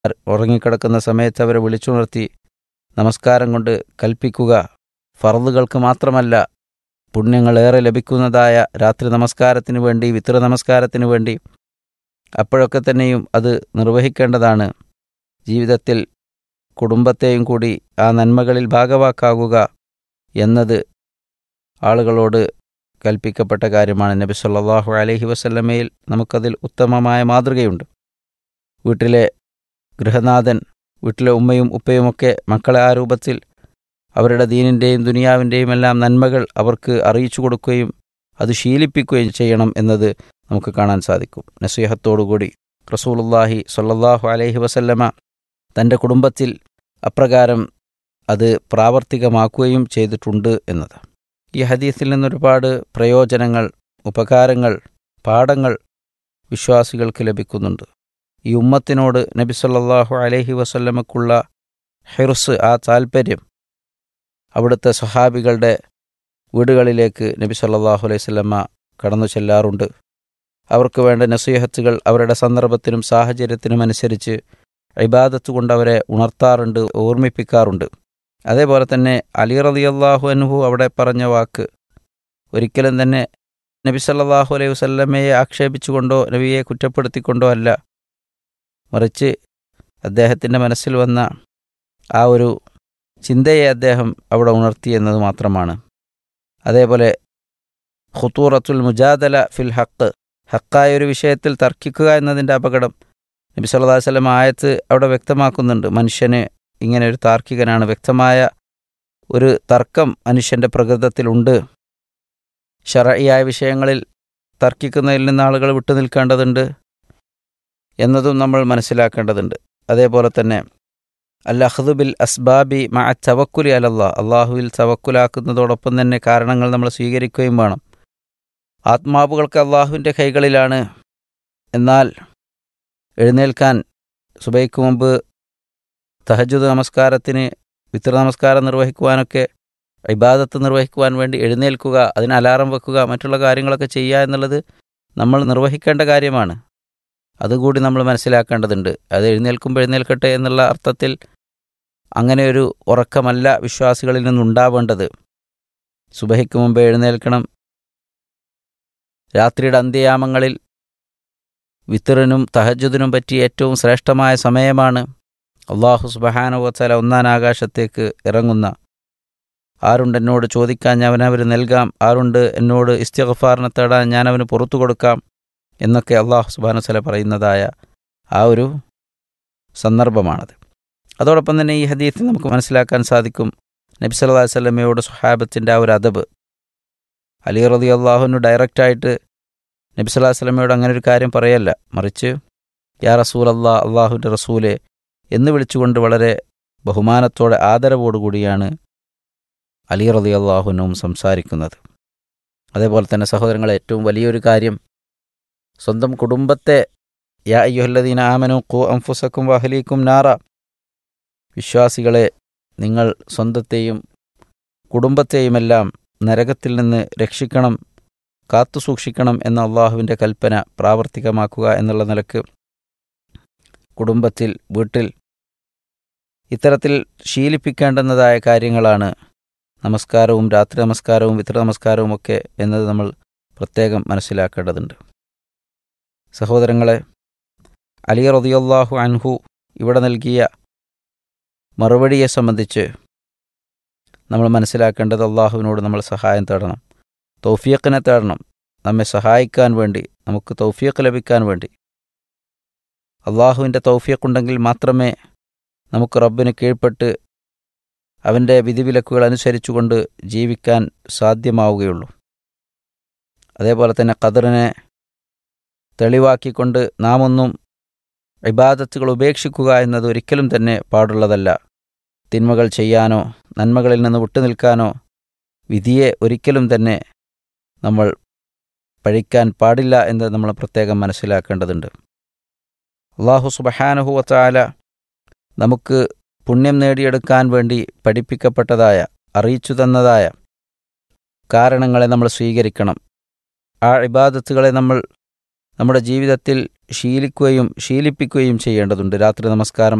ഉറങ്ങിക്കിടക്കുന്ന സമയത്ത് അവരെ വിളിച്ചുണർത്തി നമസ്കാരം കൊണ്ട് കൽപ്പിക്കുക ഫറദുകൾക്ക് മാത്രമല്ല പുണ്യങ്ങളേറെ ലഭിക്കുന്നതായ രാത്രി നമസ്കാരത്തിന് വേണ്ടി വിത്ര നമസ്കാരത്തിന് വേണ്ടി അപ്പോഴൊക്കെ തന്നെയും അത് നിർവഹിക്കേണ്ടതാണ് ജീവിതത്തിൽ കുടുംബത്തെയും കൂടി ആ നന്മകളിൽ ഭാഗവാക്കാകുക എന്നത് ആളുകളോട് കൽപ്പിക്കപ്പെട്ട കാര്യമാണ് നബി സല്ലല്ലാഹു അലൈഹി വസല്ലമയിൽ നമുക്കതിൽ ഉത്തമമായ മാതൃകയുണ്ട് വീട്ടിലെ ഗൃഹനാഥൻ വീട്ടിലെ ഉമ്മയും ഉപ്പയുമൊക്കെ മക്കളെ ആ രൂപത്തിൽ അവരുടെ ദീനിൻ്റെയും ദുനിയാവിൻ്റെയും എല്ലാം നന്മകൾ അവർക്ക് അറിയിച്ചു കൊടുക്കുകയും അത് ശീലിപ്പിക്കുകയും ചെയ്യണം എന്നത് നമുക്ക് കാണാൻ സാധിക്കും നസീഹത്തോടുകൂടി റസൂലുള്ളാഹി സ്വല്ലല്ലാഹു അലൈഹി വസല്ലമ തൻ്റെ കുടുംബത്തിൽ അപ്രകാരം അത് പ്രാവർത്തികമാക്കുകയും ചെയ്തിട്ടുണ്ട് എന്നത് ഈ ഹദീസിൽ നിന്നൊരുപാട് പ്രയോജനങ്ങൾ ഉപകാരങ്ങൾ പാഠങ്ങൾ വിശ്വാസികൾക്ക് ലഭിക്കുന്നുണ്ട് ഈ ഉമ്മത്തിനോട് നബി സല്ലല്ലാഹു അലൈഹി വസല്ലമക്കുള്ള ഹിർസ് ആ താൽപ്പര്യം അവിടുത്തെ സഹാബികളുടെ വീടുകളിലേക്ക് നബി സല്ലല്ലാഹു അലൈഹി വസല്ലമ കടന്നു ചെല്ലാറുണ്ട് അവർക്ക് വേണ്ട നസീഹത്തുകൾ അവരുടെ സന്ദർഭത്തിനും സാഹചര്യത്തിനും അനുസരിച്ച് ഇബാദത്ത് കൊണ്ട് അവരെ ഉണർത്താറുണ്ട് ഓർമ്മിപ്പിക്കാറുണ്ട് അതേപോലെ തന്നെ അലി റളിയല്ലാഹു അൻഹു അവിടെ പറഞ്ഞ വാക്ക് ഒരിക്കലും തന്നെ നബി സല്ലല്ലാഹു അലൈഹി വസല്ലമയെ ആക്ഷേപിച്ചുകൊണ്ടോ നബിയെ കുറ്റപ്പെടുത്തിക്കൊണ്ടോ അല്ല മറിച്ച് അദ്ദേഹത്തിൻ്റെ മനസ്സിൽ വന്ന ആ ഒരു ചിന്തയെ അദ്ദേഹം അവിടെ ഉണർത്തി എന്നത് മാത്രമാണ് അതേപോലെ ഖുത്തൂറത്തുൽ മുജാദല ഫിൽ ഹക്ക് ഹക്കായ ഒരു വിഷയത്തിൽ തർക്കിക്കുക എന്നതിൻ്റെ അപകടം നബി സല്ലല്ലാഹു അലൈഹി വസല്ലം ആയത്ത് അവിടെ വ്യക്തമാക്കുന്നുണ്ട് മനുഷ്യന് ഇങ്ങനെ ഒരു താർക്കികനാണ് വ്യക്തമായ ഒരു തർക്കം മനുഷ്യൻ്റെ പ്രകൃതത്തിലുണ്ട് ഷറയായ വിഷയങ്ങളിൽ തർക്കിക്കുന്നതിൽ നിന്ന് ആളുകൾ വിട്ടുനിൽക്കേണ്ടതുണ്ട് എന്നതും നമ്മൾ മനസ്സിലാക്കേണ്ടതുണ്ട് അതേപോലെ തന്നെ അൽ അഹ്ദു ബിൽ അസ്ബാബി മ ചവക്കുലി അലല്ലാ അള്ളാഹുവിൽ ചവക്കുലാക്കുന്നതോടൊപ്പം തന്നെ കാരണങ്ങൾ നമ്മൾ സ്വീകരിക്കുകയും വേണം ആത്മാവുകൾക്ക് അള്ളാഹുവിൻ്റെ കൈകളിലാണ് എന്നാൽ എഴുന്നേൽക്കാൻ സുബൈക്ക് മുമ്പ് തഹജുദ് നമസ്കാരത്തിന് വിത്ര നമസ്കാരം നിർവഹിക്കുവാനൊക്കെ ഇബാദത്ത് നിർവഹിക്കുവാൻ വേണ്ടി എഴുന്നേൽക്കുക അതിന് അലാറം വെക്കുക മറ്റുള്ള കാര്യങ്ങളൊക്കെ ചെയ്യുക എന്നുള്ളത് നമ്മൾ നിർവഹിക്കേണ്ട കാര്യമാണ് അതുകൂടി നമ്മൾ മനസ്സിലാക്കേണ്ടതുണ്ട് അത് എഴുന്നേൽക്കുമ്പോൾ എഴുന്നേൽക്കട്ടെ എന്നുള്ള അർത്ഥത്തിൽ അങ്ങനെ ഒരു ഉറക്കമല്ല വിശ്വാസികളിൽ നിന്നുണ്ടാവേണ്ടത് സുബഹിക്ക് മുമ്പ് എഴുന്നേൽക്കണം രാത്രിയുടെ അന്ത്യയാമങ്ങളിൽ വിത്തറിനും തഹജുദിനും പറ്റിയ ഏറ്റവും ശ്രേഷ്ഠമായ സമയമാണ് അള്ളാഹു സുബഹാനുവത്തല ഒന്നാം ആകാശത്തേക്ക് ഇറങ്ങുന്ന ആരുണ്ട് എന്നോട് ചോദിക്കാൻ ഞാൻ അവനവന് നൽകാം ആരുണ്ട് എന്നോട് ഇസ്തിഗഫാറിനെ തേടാൻ ഞാൻ അവന് പുറത്തു കൊടുക്കാം എന്നൊക്കെ അള്ളാഹു സുബാനുസല പറയുന്നതായ ആ ഒരു സന്ദർഭമാണത് അതോടൊപ്പം തന്നെ ഈ ഹദീത്തിൽ നമുക്ക് മനസ്സിലാക്കാൻ സാധിക്കും നബി സല്ലല്ലാഹു അലൈഹി വസല്ലമയോട് സുഹാബത്തിൻ്റെ ആ ഒരു അദബ് അലി റതി അള്ളാഹുവിന് ഡയറക്റ്റായിട്ട് നബി സല്ലല്ലാഹു അലൈഹി വസല്ലമയോട് അങ്ങനെ ഒരു കാര്യം പറയല്ല മറിച്ച് യാ റസൂൽ അള്ളാഹ് അള്ളാഹുവിൻ്റെ റസൂലെ എന്ന് വിളിച്ചുകൊണ്ട് വളരെ ബഹുമാനത്തോടെ ആദരവോടുകൂടിയാണ് അലി റതി അള്ളാഹുനും സംസാരിക്കുന്നത് അതേപോലെ തന്നെ സഹോദരങ്ങളെ ഏറ്റവും വലിയൊരു കാര്യം സ്വന്തം കുടുംബത്തെ യാ അയ്യുഹല്ലദീന ആമനു കു അംഫുസക്കും വഹലീക്കും നാറ വിശ്വാസികളെ നിങ്ങൾ സ്വന്തത്തെയും കുടുംബത്തെയുമെല്ലാം നരകത്തിൽ നിന്ന് രക്ഷിക്കണം കാത്തു സൂക്ഷിക്കണം എന്ന അള്ളാഹുവിൻ്റെ കൽപ്പന പ്രാവർത്തികമാക്കുക എന്നുള്ള നിലക്ക് കുടുംബത്തിൽ വീട്ടിൽ ഇത്തരത്തിൽ ശീലിപ്പിക്കേണ്ടുന്നതായ കാര്യങ്ങളാണ് നമസ്കാരവും രാത്രി നമസ്കാരവും വിത്ര നമസ്കാരവും ഒക്കെ എന്നത് നമ്മൾ പ്രത്യേകം മനസ്സിലാക്കേണ്ടതുണ്ട് സഹോദരങ്ങളെ അലി റതിയല്ലാഹു അൻഹു ഇവിടെ നൽകിയ മറുപടിയെ സംബന്ധിച്ച് നമ്മൾ മനസ്സിലാക്കേണ്ടത് അള്ളാഹുവിനോട് നമ്മൾ സഹായം തേടണം തൗഫീഖിനെ തേടണം നമ്മെ സഹായിക്കാൻ വേണ്ടി നമുക്ക് തൗഫീഖ് ലഭിക്കാൻ വേണ്ടി അള്ളാഹുവിൻ്റെ തൗഫീഖുണ്ടെങ്കിൽ മാത്രമേ നമുക്ക് റബ്ബിന് കീഴ്പ്പെട്ട് അവൻ്റെ വിധിവിലക്കുകൾ അനുസരിച്ചുകൊണ്ട് ജീവിക്കാൻ സാധ്യമാവുകയുള്ളൂ അതേപോലെ തന്നെ ഖദറിനെ തെളിവാക്കിക്കൊണ്ട് നാം ഒന്നും ഇബാദത്തുകൾ ഉപേക്ഷിക്കുക എന്നത് ഒരിക്കലും തന്നെ പാടുള്ളതല്ല തിന്മകൾ ചെയ്യാനോ നന്മകളിൽ നിന്ന് വിട്ടുനിൽക്കാനോ വിധിയെ ഒരിക്കലും തന്നെ നമ്മൾ പഴിക്കാൻ പാടില്ല എന്ന് നമ്മൾ പ്രത്യേകം മനസ്സിലാക്കേണ്ടതുണ്ട് അള്ളാഹു സുബഹാനുഹുവത്താല നമുക്ക് പുണ്യം നേടിയെടുക്കാൻ വേണ്ടി പഠിപ്പിക്കപ്പെട്ടതായ അറിയിച്ചു തന്നതായ കാരണങ്ങളെ നമ്മൾ സ്വീകരിക്കണം ആ ഇബാദത്തുകളെ നമ്മൾ നമ്മുടെ ജീവിതത്തിൽ ശീലിക്കുകയും ശീലിപ്പിക്കുകയും ചെയ്യേണ്ടതുണ്ട് രാത്രി നമസ്കാരം